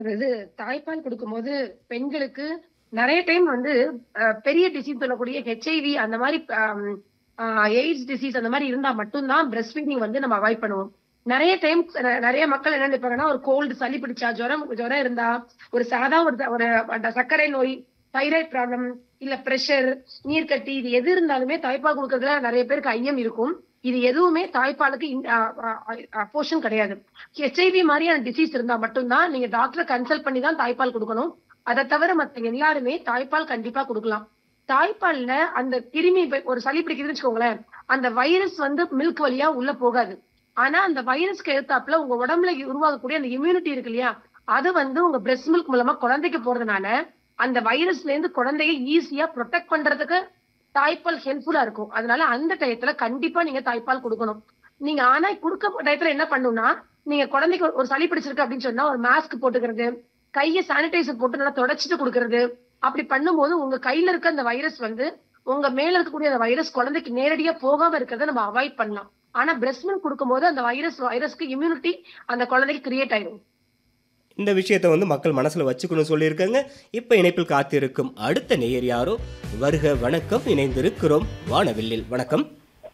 அதாவது தாய்ப்பால் குடுக்கும்போது பெண்களுக்கு நெறைய டைம் வந்து அ பெரிய டிசீஸ் சொல்லக்கூடிய ஹெச்ஐவி அந்த மாரி அம் அ எய்ட்ஸ் டிசீஸ் அந்த மாரி இருந்தா மட்டும் தான் பிரஸ்ட் ஃபீடிங் வந்து நம்ம அவாய்ட் பண்ணுவோம். நெறைய டைம் ந நெறைய மக்கள் என்ன நினைப்பாங்கன்னா, ஒரு கோல்டு சளி பிடிச்சா, ஜுரம் ஜுரம் இருந்தா, ஒரு சாதா ஒரு ஒரு அந்த சர்க்கரை நோய், தைராய்ட் ப்ராப்ளம், இல்ல பிரஷர், நீர்க்கட்டி இது எது இருந்தாலுமே தாய்ப்பால் குடுக்கறதுல நெறைய பேருக்கு ஐயம் இருக்கும். இது எதுவுமே தாய்ப்பாலுக்கு இன் அ அ அப்போர்ஷன் கிடையாது. ஹெச்ஐவி மாரியான டிசீஸ் இருந்தா மட்டும் தான் நீங்க டாக்டர கன்சல்ட் பண்ணி தான் தாய்ப்பால் குடுக்கணும். அத தவிர மத்த எல்லாருமே தாய்ப்பால் கண்டிப்பா குடுக்கலாம். தாய்ப்பால்ல அந்த கிருமி இப்ப ஒரு சளி பிடிக்குதுன்னு வச்சுக்கோங்களேன், அந்த வைரஸ் வந்து மில்க் வழியா உள்ள போகாது. ஆனா அந்த வைரஸ்க்கு எதிர்த்தாப்புல உங்க உடம்புல உருவாகக்கூடிய அந்த இம்யூனிட்டி இருக்கு இல்லையா? அது வந்து உங்க பிரஸ்ட் மில்க் மூலமா குழந்தைக்கு போறதுனால, அந்த வைரஸ்ல இருந்து குழந்தைய ஈஸியா புரொடெக்ட் பண்றதுக்கு தாய்ப்பால் ஹெல்ப்ஃபுல்லா இருக்கும். அதனால அந்த டயத்துல கண்டிப்பா நீங்க தாய்ப்பால் குடுக்கணும். நீங்க ஆனா குடுக்க டயத்துல என்ன பண்ணணும்னா, நீங்க குழந்தைக்கு ஒரு சளி பிடிச்சிருக்கு அப்படின்னு சொன்னா ஒரு மாஸ்க் போட்டுக்கிறது, கைய சானிடைசர் போட்டு நல்லா தொடச்சிட்டு குடுக்கறது. அப்படி பண்ணும்போது உங்க கையில இருக்க அந்த வைரஸ் வந்து, உங்க மேல இருக்கக்கூடிய அந்த வைரஸ் குழந்தைக்கு நேரடியா போகாம இருக்கிறத நம்ம அவாய்ட் பண்ணலாம். ஆனா பிரஸ்ட் மில்க் குடுக்கும்போது அந்த வைரஸ் வைரஸ்க்கு இம்யூனிட்டி அந்த குழந்தைக்கு கிரியேட் ஆயிரும். இந்த விஷயத்த வந்து மக்கள் மனசுல வச்சுக்கணும்னு சொல்லியிருக்காங்க. இப்ப இணைப்பில் காத்திருக்கும் அடுத்த நேயர் யாரோ? வருக வணக்கம் இணைந்திருக்கிறோம் வானவில்லில். வணக்கம்.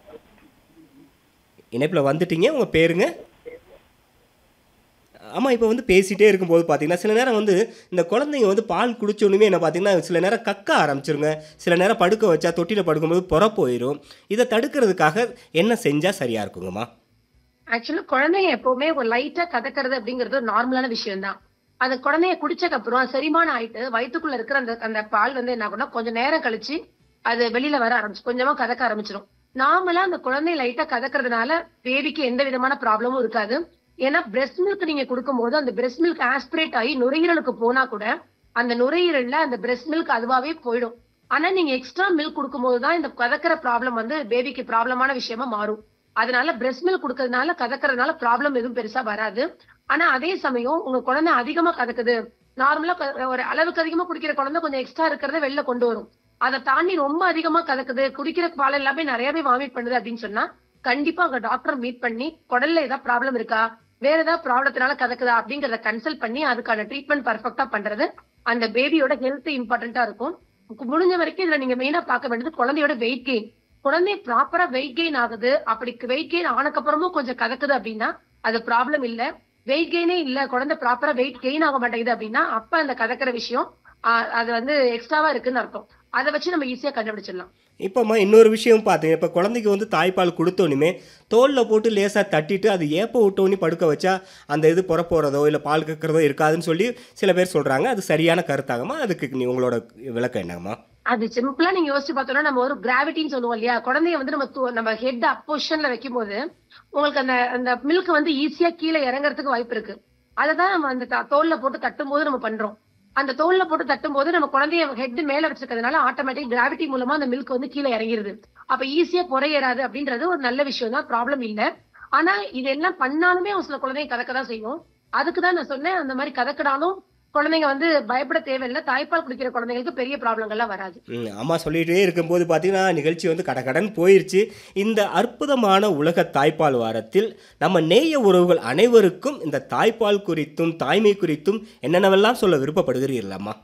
இணைப்புல வந்துட்டீங்க. உங்க பேருங்க? ஆமா, இப்ப வந்து பேசிட்டே இருக்கும்போது பார்த்தீங்கன்னா, சில நேரம் வந்து இந்த குழந்தைங்க வந்து பால் குடிச்சோனமே என்ன பார்த்தீங்கன்னா, சில நேரம் கக்க ஆரம்பிச்சுருங்க. சில நேரம் படுக்க வச்சா தொட்டில படுக்கும்போது பொற போயிரும். இத தடுக்கிறதுக்காக என்ன செஞ்சா சரியா இருக்குங்கம்மா? ஆக்சுவலா குழந்தைங்க எப்பவுமே ஒரு லைட்டா கதக்கிறது அப்படிங்கிறது ஒரு நார்மலான விஷயம் தான். அந்த குழந்தைய குடிச்சதுக்கு அப்புறம் செரிமானம் ஆயிட்டு வயித்துக்குள்ள இருக்கிற அந்த அந்த பால் வந்து என்ன ஆகும்னா, கொஞ்சம் நேரம் கழிச்சு அது வெளியில வர ஆரம்பிச்சு கொஞ்சமா கதக்க ஆரம்பிச்சுரும். நார்மலா அந்த குழந்தை லைட்டா கதக்கிறதுனால பேபிக்கு எந்த விதமான ப்ராப்ளமும் இருக்காது. ஏன்னா பிரஸ்ட் மில்க் நீங்க குடுக்கும்போது அந்த பிரஸ்ட் மில்க் ஆஸ்பிரேட் ஆயி நுரையீரலுக்கு போனா கூட, அந்த நுரையீரல்ல அந்த பிரஸ்ட் மில்க் அதுவாவே போயிடும். ஆனா நீங்க எக்ஸ்ட்ரா மில்க் குடுக்கும்போது தான் இந்த கதக்கிற ப்ராப்ளம் வந்து பேபிக்கு ப்ராப்ளமான விஷயமா மாறும். அதனால பிரஸ்ட் மில்க் குடுக்கறதுனால கதக்கிறதுனால ப்ராப்ளம் எதுவும் பெருசா வராது. ஆனா அதே சமயம் உங்க குழந்தை அதிகமா கதக்குது. நார்மலா க ஒரு அளவுக்கு அதிகமா குடிக்கிற குழந்தை கொஞ்சம் எக்ஸ்ட்ரா இருக்கிறத வெளில கொண்டு வரும். அத தாண்டி ரொம்ப அதிகமா கதக்குது, குடிக்கிற பால் எல்லாமே நெறையவே வாமிட் பண்ணுது அப்படின்னு சொன்னா, கண்டிப்பா அங்க டாக்டர மீட் பண்ணி குடல்ல ஏதாவது ப்ராப்ளம் இருக்கா? வேற ஏதாவது ப்ராப்ளத்தினால கதக்குதா? அப்படிங்கிறத கன்சல்ட் பண்ணி அதுக்கான ட்ரீட்மெண்ட் பெர்ஃபெக்ட்டா பண்றது அந்த பேபியோட ஹெல்த் இம்பார்ட்டன்ட்டா இருக்கும். முடிஞ்ச வரைக்கும் இதுல நீங்க மெயினா பார்க்க வேண்டியது குழந்தையோட வெயிட் கெயின். குழந்தை ப்ராப்பரா வெயிட் கெயின் ஆகுது. அப்படி வெயிட் கெயின் ஆனக்கு அப்புறமும் கொஞ்சம் கதக்குது அப்படின்னா, அது ப்ராப்ளம் இல்ல. வெயிட் கெயினே இல்ல, குழந்தை ப்ராப்பரா வெயிட் கெயின் ஆக மாட்டேங்குது அப்படின்னா, அப்ப அந்த கதக்கிற விஷயம் அ அது வந்து எக்ஸ்ட்ராவா இருக்குன்னு அர்த்தம். அத வச்சு நம்ம ஈஸியா கண்டுபிடிச்சிடலாம். இப்பம்மா இன்னொரு விஷயம் பார்த்தீங்க, இப்ப குழந்தைக்கு வந்து தாய்ப்பால் குடுத்தோனுமே, தோள்ல போட்டு லேசா தட்டிட்டு அது ஏப்ப விட்டோனே படுக்க வச்சா, அந்த இது பொற போறதோ, இல்ல பால் கக்கிறதோ இருக்காதுன்னு சொல்லி சில பேர் சொல்றாங்க. அது சரியான கருத்தாங்கம்மா? அதுக்கு நீ உங்களோட விளக்கம் என்னங்கம்மா? அது சிம்பிளா நீங்க யோசிச்சு பார்த்தோம்னா, நம்ம ஒரு கிராவிட்டின்னு சொல்லுவோம் இல்லையா? குழந்தைய வந்து நம்ம து நம்ம ஹெட் அப் பொசிஷன்ல வைக்கும்போது, உங்களுக்கு அந்த அந்த மில்க் வந்து ஈஸியா கீழ இறங்குறதுக்கு வாய்ப்பு இருக்கு. அததான் நம்ம அந்த த தோள்ல போட்டு தட்டும்போது நம்ம பண்றோம். அந்த தோள்ல போட்டு தட்டும்போது நம்ம குழந்தைய ஹெட் மேல வச்சிருக்கிறதுனால ஆட்டோமேட்டிக் கிராவிட்டி மூலமா அந்த மில்க் வந்து கீழ இறங்கிருது. அப்ப ஈஸியா பொற ஏறாது அப்படின்றது ஒரு நல்ல விஷயம் தான். ப்ராப்ளம் இல்ல. ஆனா இதெல்லாம் பண்ணாலுமே ஒரு சில குழந்தைங்க கதக்க தான் செய்யும். அதுக்கு தான் நான் சொன்னேன், அந்த மாரி கதக்கினாலும் குழந்தைங்க வந்து பயப்பட தேவையில்ல. தாய்ப்பால் குடிக்கிற குழந்தைங்களுக்கு பெரிய ப்ராப்ளங்கள்லாம் வராது. ம். அம்மா சொல்லிட்டே இருக்கும்போது பார்த்தீங்கன்னா, நிகழ்ச்சி வந்து கடகடன்னு போயிருச்சு. இந்த அற்புதமான உலக தாய்ப்பால் வாரத்தில் நம்ம நேய உறவுகள் அனைவருக்கும் இந்த தாய்ப்பால் குறித்தும், தாய்மை குறித்தும் என்னென்னவெல்லாம் சொல்ல விருப்பப்படுகிறீர்கள் அம்மா?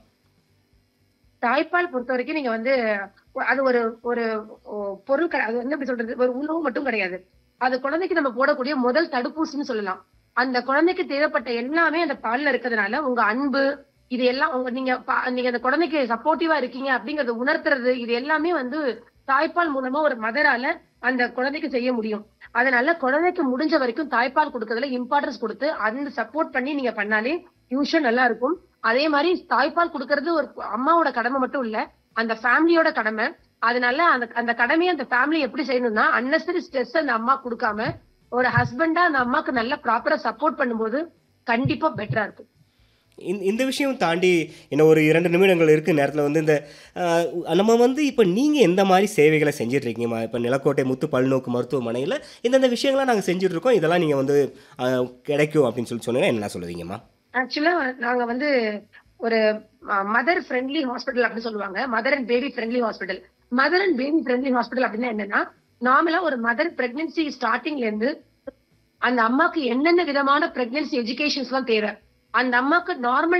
தாய்ப்பால் பொறுத்தவரைக்கும் நீங்க வந்து அது ஒரு ஒரு ஒ பொருள் க அது வந்து எப்படி சொல்றது? ஒரு உணவு மட்டும் கிடையாது. அது குழந்தைக்கு நம்ம போடக்கூடிய முதல் தடுப்பூசின்னு சொல்லலாம். அந்த குழந்தைக்கு தேவைப்பட்ட எல்லாமே அந்த பால்ல இருக்கிறதுனால, உங்க அன்பு இது எல்லாம் உங்க நீங்க ப நீங்க அந்த குழந்தைக்கு சப்போர்ட்டிவா இருக்கீங்க அப்படிங்கிறத உணர்த்துறது, இது எல்லாமே வந்து தாய்ப்பால் மூலமா ஒரு மதரால அந்த குழந்தைக்கு செய்ய முடியும். அதனால குழந்தைக்கு முடிஞ்ச வரைக்கும் தாய்ப்பால் குடுக்கறதுல இம்பார்ட்டன்ஸ் குடுத்து, அந்த சப்போர்ட் பண்ணி நீங்க பண்ணாலே டியூஷன் நல்லா இருக்கும். அதே மாரி தாய்ப்பால் குடுக்கறது ஒரு அம்மாவோட கடமை மட்டும் இல்ல. அந்த ஃபேமிலியோட கடமை. அதனால அந்த அந்த கடமைய அந்த ஃபேமிலி எப்படி செய்யணும்னா, அன்னெசரி ஸ்ட்ரெஸ் அந்த அம்மா குடுக்காம, ஒரு ஹஸ்பண்டா அந்த அம்மாக்கு நல்லா ப்ராப்பரா சப்போர்ட் பண்ணும்போது, கண்டிப்பா பெட்டரா இருக்கும். இந் இந்த விஷயம் தாண்டி இன்னும் ஒரு 2 நிமிடங்கள் இருக்கு நேரத்துல வந்து இந்த அ நம்ம வந்து இப்ப நீங்க எந்த மாரி சேவைகள செஞ்சுட்டு இருக்கீங்கம்மா? இப்ப நிலக்கோட்டை முத்து பல்நோக்கு மருத்துவமனையில இந்தந்த விஷயங்கள்லாம் நாங்க செஞ்சுட்டு இருக்கோம். இதெல்லாம் நீங்க வந்து அ கிடைக்கும் அப்படின்னு சொல்லி சொன்னீங்கன்னா என்னலாம் சொல்லுவீங்கம்மா? ஆக்சுவலா நாங்க வந்து ஒரு ம மதர் ஃப்ரெண்ட்லி ஹாஸ்பிட்டல் அப்படின்னு சொல்லுவாங்க. Mother and baby friendly hospital. Mother and baby friendly hospital அப்படின்னா என்னன்னா, நார்மலா ஒரு மதர் பிரெக்னன்சி ஸ்டார்ட்டிங்ல இருந்து அந்த அம்மாக்கு என்னென்ன விதமான பிரெக்னன்சி எஜுகேஷன்ஸ்லாம் தேவை? அந்த அம்மாக்கு நார்மல்